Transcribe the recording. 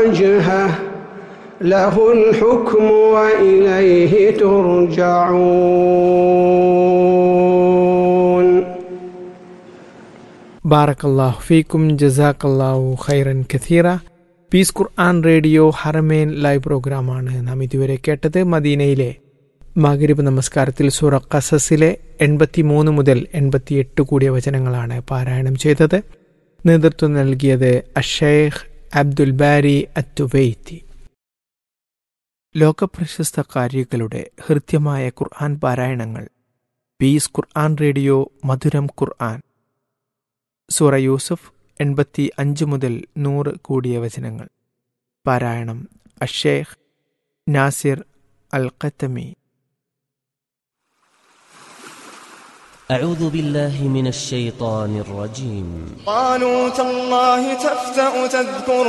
وجهه له الحكم وإليه ترجعون ബാറക്കല്ലാഹു ഫീക്കും ജസാക്കല്ലാഹു ഖൈറൻ കഥീറ പീസ് ഖുർആൻ റേഡിയോ ഹറമേൻ ലൈവ് പ്രോഗ്രാമാണ് നാം ഇതുവരെ കേട്ടത് മദീനയിലെ മകരിബ് നമസ്കാരത്തിൽ സൂറ ഖസസിലെ എൺപത്തി മൂന്ന് മുതൽ എൺപത്തിയെട്ട് കൂടിയ വചനങ്ങളാണ് പാരായണം ചെയ്തത് നേതൃത്വം നൽകിയത് അഷേഖ് അബ്ദുൽ ബാരി അത്തുവൈത്തി ലോകപ്രശസ്ത കാര്യങ്ങളുടെ ഹൃദ്യമായ ഖുർആൻ പാരായണങ്ങൾ പീസ് ഖുർആൻ റേഡിയോ മധുരം ഖുർആൻ സൂറ യൂസുഫ് എൺപത്തി അഞ്ച് മുതൽ നൂറ് കൂടിയ വചനങ്ങൾ പാരായണം അഷേഖ് നാസിർ അൽ ഖത്തമി أعوذ بالله من الشيطان الرجيم قالوا تالله تفتأ تذكر